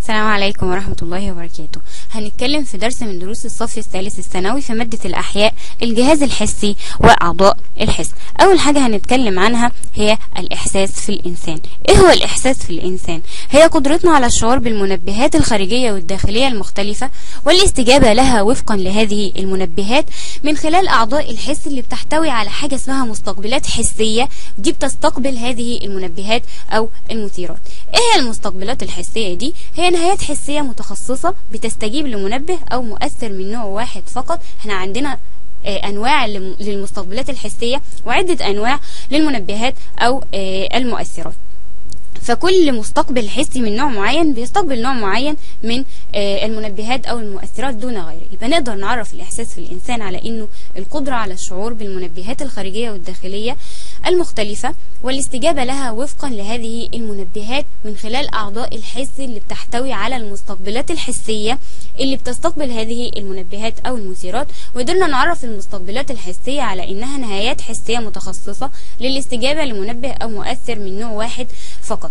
السلام عليكم ورحمة الله وبركاته هنتكلم في درس من دروس الصف الثالث الثانوي في مادة الأحياء الجهاز الحسي وأعضاء الحس أول حاجة هنتكلم عنها هي الإحساس في الإنسان إيه هو الإحساس في الإنسان؟ هي قدرتنا على الشعور بالمنبهات الخارجية والداخلية المختلفة والاستجابة لها وفقا لهذه المنبهات من خلال أعضاء الحس اللي بتحتوي على حاجة اسمها مستقبلات حسية دي بتستقبل هذه المنبهات أو المثيرات إيه هي المستقبلات الحسية دي؟ هي نهايات حسية متخصصة بتستجيب لمنبه أو مؤثر من نوع واحد فقط احنا عندنا آه، أنواع لم- للمستقبلات الحسية وعدة أنواع للمنبهات أو آه، المؤثرات فكل مستقبل حسي من نوع معين بيستقبل نوع معين من آه، المنبهات او المؤثرات دون غيره يبقى نقدر نعرف الاحساس في الانسان على انه القدره على الشعور بالمنبهات الخارجيه والداخليه المختلفه والاستجابه لها وفقا لهذه المنبهات من خلال اعضاء الحس اللي بتحتوي على المستقبلات الحسيه اللي بتستقبل هذه المنبهات او المثيرات وقدرنا نعرف المستقبلات الحسيه على انها نهايات حسيه متخصصه للاستجابه لمنبه او مؤثر من نوع واحد فقط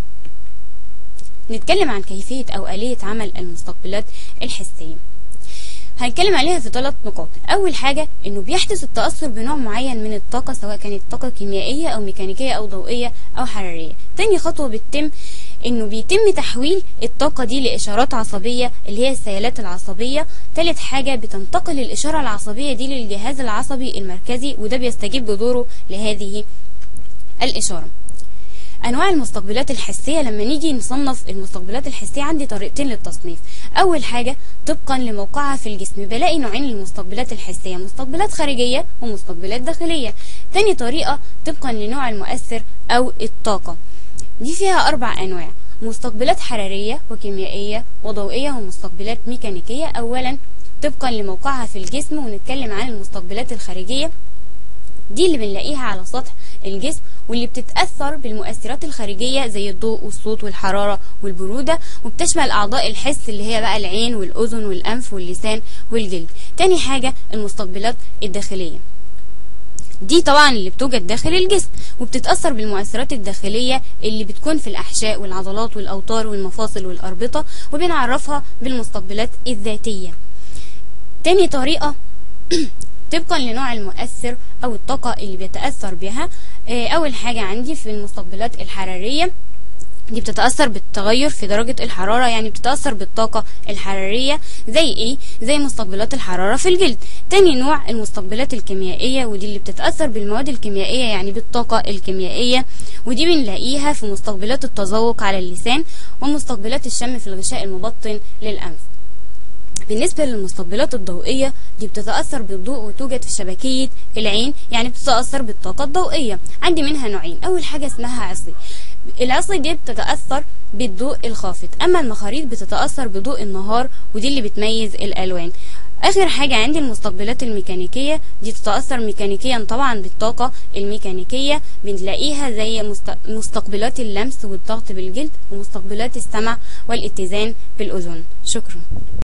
نتكلم عن كيفية أو آلية عمل المستقبلات الحسية هنتكلم عليها في ثلاث نقاط أول حاجة إنه بيحدث التأثر بنوع معين من الطاقة سواء كانت طاقة كيميائية أو ميكانيكية أو ضوئية أو حرارية تاني خطوة بتتم إنه بيتم تحويل الطاقة دي لإشارات عصبية اللي هي السيالات العصبية تالت حاجة بتنتقل الإشارة العصبية دي للجهاز العصبي المركزي وده بيستجيب بدوره لهذه الإشارة انواع المستقبلات الحسيه لما نيجي نصنف المستقبلات الحسيه عندي طريقتين للتصنيف اول حاجه طبقا لموقعها في الجسم بلاقي نوعين للمستقبلات الحسيه مستقبلات خارجيه ومستقبلات داخليه تاني طريقه طبقا لنوع المؤثر او الطاقه دي فيها اربع انواع مستقبلات حراريه وكيميائيه وضوئيه ومستقبلات ميكانيكيه اولا طبقا لموقعها في الجسم ونتكلم عن المستقبلات الخارجيه دي اللي بنلاقيها على سطح الجسم واللي بتتأثر بالمؤثرات الخارجية زي الضوء والصوت والحرارة والبرودة وبتشمل أعضاء الحس اللي هي بقى العين والأذن والأنف واللسان والجلد تاني حاجة المستقبلات الداخلية دي طبعا اللي بتوجد داخل الجسم وبتتأثر بالمؤثرات الداخلية اللي بتكون في الأحشاء والعضلات والأوتار والمفاصل والأربطة وبنعرفها بالمستقبلات الذاتية تاني طريقة طبقا لنوع المؤثر او الطاقة اللي بيتأثر بها آه، اول حاجة عندي في المستقبلات الحرارية دي بتتأثر بالتغير في درجة الحرارة يعني بتتأثر بالطاقة الحرارية زي ايه؟ زي مستقبلات الحرارة في الجلد تاني نوع المستقبلات الكيميائية ودي اللي بتتأثر بالمواد الكيميائية يعني بالطاقة الكيميائية ودي بنلاقيها في مستقبلات التذوق على اللسان ومستقبلات الشم في الغشاء المبطن للأنف بالنسبة للمستقبلات الضوئية دي بتتأثر بالضوء وتوجد في شبكية العين يعني بتتأثر بالطاقة الضوئية عندي منها نوعين أول حاجة اسمها عصي العصي دي بتتأثر بالضوء الخافت أما المخاريط بتتأثر بضوء النهار ودي اللي بتميز الألوان آخر حاجة عندي المستقبلات الميكانيكية دي تتأثر ميكانيكيا طبعا بالطاقة الميكانيكية بنلاقيها زي مست- مستقبلات اللمس والضغط بالجلد ومستقبلات السمع والاتزان بالأذن شكرا